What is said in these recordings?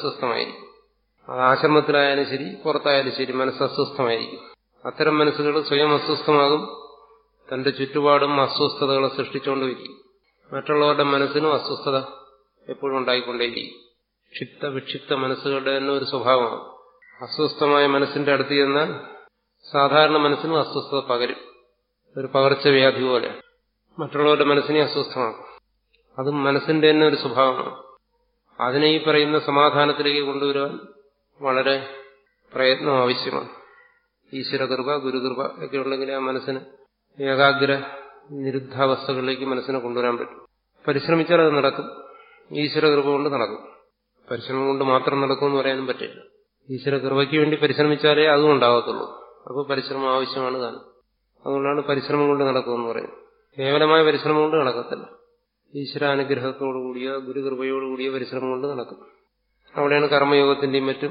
അസ്വസ്ഥമായിരിക്കും അത് ആശ്രമത്തിലായാലും ശരി പുറത്തായാലും ശരി മനസ്സ് അസ്വസ്ഥമായിരിക്കും അത്തരം മനസ്സുകൾ സ്വയം അസ്വസ്ഥമാകും തന്റെ ചുറ്റുപാടും അസ്വസ്ഥതകളെ സൃഷ്ടിച്ചുകൊണ്ടിരിക്കും മറ്റുള്ളവരുടെ മനസ്സിനും അസ്വസ്ഥത എപ്പോഴും ഉണ്ടായിക്കൊണ്ടേയിരിക്കും ക്ഷിപ്ത വിക്ഷിപ്ത മനസ്സുകളുടെ തന്നെ ഒരു സ്വഭാവമാണ് അസ്വസ്ഥമായ മനസ്സിന്റെ അടുത്ത് ചെന്നാൽ സാധാരണ മനസ്സിനും അസ്വസ്ഥത പകരും ഒരു പകർച്ചവ്യാധി പോലെ മറ്റുള്ളവരുടെ മനസ്സിനെ അസ്വസ്ഥമാക്കും അതും മനസ്സിന്റെ തന്നെ ഒരു സ്വഭാവമാണ് അതിനെ ഈ പറയുന്ന സമാധാനത്തിലേക്ക് കൊണ്ടുവരുവാൻ വളരെ പ്രയത്നം ആവശ്യമാണ് ഈശ്വരകൃപ ഗുരുകൃപ ഒക്കെ ഉണ്ടെങ്കിൽ ആ മനസ്സിന് ഏകാഗ്ര നിരുദ്ധാവസ്ഥകളിലേക്ക് മനസ്സിനെ കൊണ്ടുവരാൻ പറ്റും പരിശ്രമിച്ചാൽ അത് നടക്കും ഈശ്വരകൃപ കൊണ്ട് നടക്കും പരിശ്രമം കൊണ്ട് മാത്രം നടക്കുമെന്ന് പറയാനും പറ്റില്ല ഈശ്വരകൃപയ്ക്ക് വേണ്ടി പരിശ്രമിച്ചാലേ അതും ഉണ്ടാകത്തുള്ളൂ അപ്പോൾ പരിശ്രമം ആവശ്യമാണ് താനും അതുകൊണ്ടാണ് പരിശ്രമം കൊണ്ട് നടക്കുമെന്ന് പറയുന്നത് കേവലമായ പരിശ്രമം കൊണ്ട് നടക്കത്തില്ല ഈശ്വരാനുഗ്രഹത്തോടുകൂടിയ ഗുരുകൃപയോടുകൂടിയ പരിശ്രമം കൊണ്ട് നടക്കും അവിടെയാണ് കർമ്മയോഗത്തിന്റെയും മറ്റും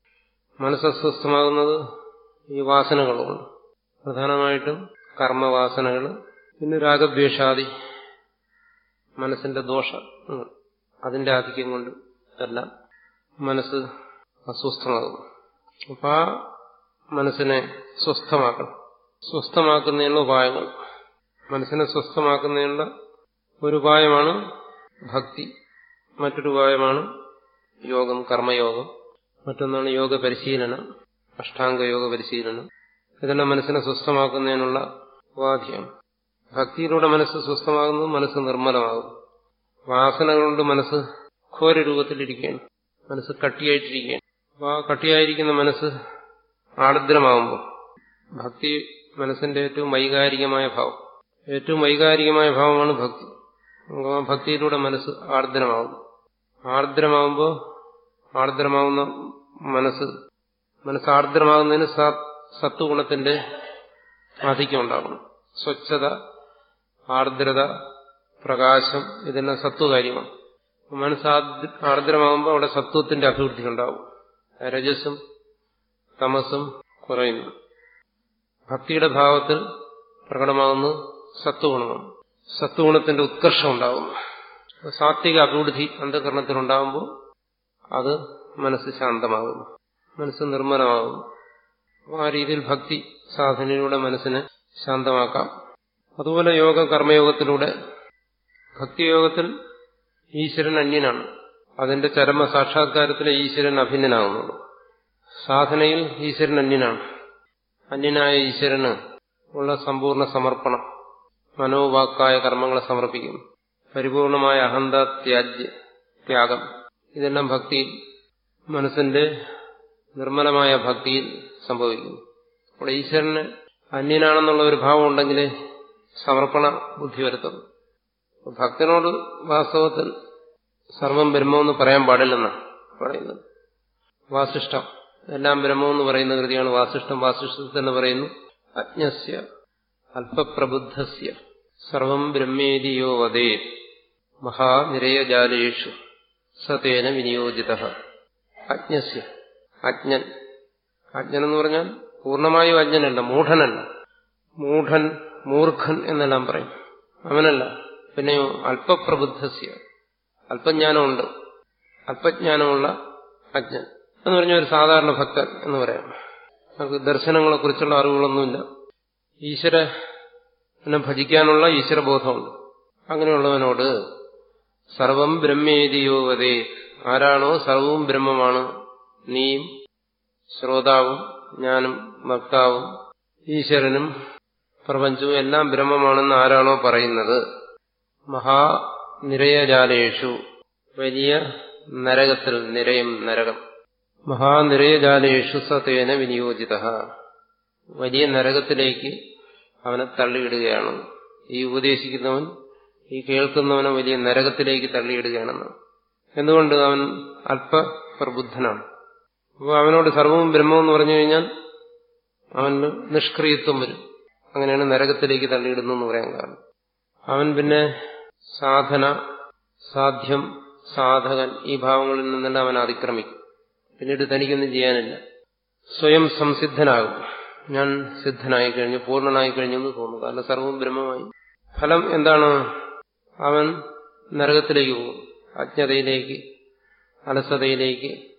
മനസ്സസ്വസ്ഥമാകുന്നത് ഈ വാസനകളുണ്ട് പ്രധാനമായിട്ടും കർമ്മവാസനകൾ പിന്നെ രാഗദ്വേഷാദി മനസ്സിന്റെ ദോഷം അതിന്റെ ആധിക്യം കൊണ്ട് എല്ലാം മനസ്സ് അസ്വസ്ഥമാകുന്നു അപ്പൊ ആ മനസ്സിനെ സ്വസ്ഥമാക്കണം സ്വസ്ഥമാക്കുന്നതിനുള്ള ഉപായങ്ങൾ മനസ്സിനെ സ്വസ്ഥമാക്കുന്നതിനുള്ള ഒരു ഉപായമാണ് ഭക്തി മറ്റൊരു ഉപായമാണ് യോഗം കർമ്മയോഗം മറ്റൊന്നാണ് യോഗ പരിശീലനം അഷ്ടാംഗ യോഗ പരിശീലനം ഇതെല്ലാം മനസ്സിനെ സ്വസ്ഥമാക്കുന്നതിനുള്ള ഉപാധിയാണ് ഭക്തിയിലൂടെ മനസ്സ് സ്വസ്ഥമാകുന്നത് മനസ്സ് നിർമ്മലമാകും വാസനകൾ കൊണ്ട് മനസ്സ് ഘോര രൂപത്തിലിരിക്കുകയാണ് മനസ്സ് കട്ടിയായിട്ടിരിക്കുകയാണ് അപ്പോൾ ആ കട്ടിയായിരിക്കുന്ന മനസ്സ് ആർദ്രമാകുമ്പോൾ ഭക്തി മനസ്സിന്റെ ഏറ്റവും വൈകാരികമായ ഭാവം ഏറ്റവും വൈകാരികമായ ഭാവമാണ് ഭക്തി ആ ഭക്തിയിലൂടെ മനസ്സ് ആർദ്രമാകും ആർദ്രമാകുമ്പോൾ ആർദ്രമാകുന്ന മനസ്സ് മനസ്സ് ആർദ്രമാകുന്നതിന് സത്വഗുണത്തിന്റെ ആധിക്യം ഉണ്ടാകണം സ്വച്ഛത ആർദ്രത പ്രകാശം ഇതെല്ലാം സത്വകാര്യമാണ് മനസ്സ് ആർദ്രമാകുമ്പോൾ അവിടെ സത്വത്തിന്റെ അഭിവൃദ്ധി ഉണ്ടാവും രജസും തമസും കുറയുന്നു ഭക്തിയുടെ ഭാവത്തിൽ പ്രകടമാകുന്നു സത്വഗുണമാണ് സത്വഗുണത്തിന്റെ ഉത്കർഷം ഉണ്ടാകുന്നു സാത്വിക അഭിവൃദ്ധി അന്ധകരണത്തിലുണ്ടാകുമ്പോൾ അത് മനസ്സ് ശാന്തമാകുന്നു മനസ്സ് നിർമ്മലമാകുന്നു ആ രീതിയിൽ ഭക്തി സാധനയിലൂടെ മനസ്സിനെ ശാന്തമാക്കാം അതുപോലെ യോഗ കർമ്മയോഗത്തിലൂടെ ഭക്തിയോഗത്തിൽ ഈശ്വരൻ അന്യനാണ് അതിന്റെ ചരമ സാക്ഷാത്കാരത്തിലെ ഈശ്വരൻ അഭിന്നനാകുന്നുള്ളൂ സാധനയിൽ ഈശ്വരൻ അന്യനാണ് അന്യനായ ഈശ്വരന് ഉള്ള സമ്പൂർണ്ണ സമർപ്പണം മനോവാക്കായ കർമ്മങ്ങളെ സമർപ്പിക്കുന്നു പരിപൂർണമായ അഹന്ത ത്യാജ്യ ത്യാഗം ഇതെല്ലാം ഭക്തിയിൽ മനസ്സിന്റെ നിർമ്മലമായ ഭക്തിയിൽ സംഭവിക്കുന്നു അപ്പോൾ ഈശ്വരന് അന്യനാണെന്നുള്ള ഒരു ഭാവം ഉണ്ടെങ്കിൽ സമർപ്പണ ബുദ്ധി വരുത്തുന്നു ഭക്തനോട് വാസ്തവത്തിൽ സർവം ബ്രഹ്മമെന്ന് പറയാൻ പാടില്ലെന്നാണ് പറയുന്നത് വാസിഷ്ടം എല്ലാം ബ്രഹ്മമെന്ന് പറയുന്ന കൃതിയാണ് വാസിഷ്ടം വാസിഷ്ടത്തിൽ തന്നെ പറയുന്നു അജ്ഞസ്യ അല്പപ്രബുദ്ധസ്യ സർവം ബ്രഹ്മേതിയോ വദേ മഹാനിരയജാലേഷു സതേന വിനിയോജിത അജ്ഞസ്യ അജ്ഞൻ അജ്ഞൻ എന്ന് പറഞ്ഞാൽ പൂർണ്ണമായും അജ്ഞനല്ല മൂഢനല്ല മൂഢൻ മൂർഖൻ എന്നെല്ലാം പറയും അവനല്ല പിന്നെയോ അല്പപ്രബുദ്ധസ്യ അല്പജ്ഞാനമുണ്ട് അല്പജ്ഞാനമുള്ള അജ്ഞൻ എന്ന് പറഞ്ഞ ഒരു സാധാരണ ഭക്തൻ എന്ന് പറയാം നമുക്ക് ദർശനങ്ങളെ കുറിച്ചുള്ള അറിവുകളൊന്നുമില്ല ഈശ്വരനെ ഭജിക്കാനുള്ള ഈശ്വരബോധമുണ്ട് അങ്ങനെയുള്ളവനോട് സർവം ബ്രഹ്മേതിയോവതേ ആരാണോ സർവവും ബ്രഹ്മമാണ് നീയും ശ്രോതാവും ഞാനും ഭക്താവും ഈശ്വരനും പ്രപഞ്ചവും എല്ലാം ബ്രഹ്മമാണെന്ന് ആരാണോ പറയുന്നത് മഹാനിരയജാലേഷു വലിയ നരകത്തിൽ നിരയം നരകം മഹാനിരയജാലേഷു സതേന വിനിയോജിത വലിയ നരകത്തിലേക്ക് അവനെ തള്ളിയിടുകയാണ് ഈ ഉപദേശിക്കുന്നവൻ ഈ കേൾക്കുന്നവനെ വലിയ നരകത്തിലേക്ക് തള്ളിയിടുകയാണെന്ന് എന്തുകൊണ്ട് അവൻ അല്പപ്രബുദ്ധനാണ് അപ്പോൾ അവനോട് സർവവും ബ്രഹ്മമെന്ന് പറഞ്ഞു കഴിഞ്ഞാൽ അവന് നിഷ്ക്രിയത്വം വരും അങ്ങനെയാണ് നരകത്തിലേക്ക് തള്ളിയിടുന്നു എന്ന് പറയാൻ കാരണം അവൻ പിന്നെ സാധന സാധ്യം സാധകൻ ഈ ഭാവങ്ങളിൽ നിന്നെല്ലാം അവൻ അതിക്രമിക്കും പിന്നീട് തനിക്കൊന്നും ചെയ്യാനില്ല സ്വയം സംസിദ്ധനാകും ഞാൻ സിദ്ധനായി കഴിഞ്ഞു പൂർണ്ണനായി കഴിഞ്ഞു എന്ന് തോന്നുന്നു കാരണം സർവവും ബ്രഹ്മമായി ഫലം എന്താണ് അവൻ നരകത്തിലേക്ക് പോകും അജ്ഞതയിലേക്ക് അലസതയിലേക്ക്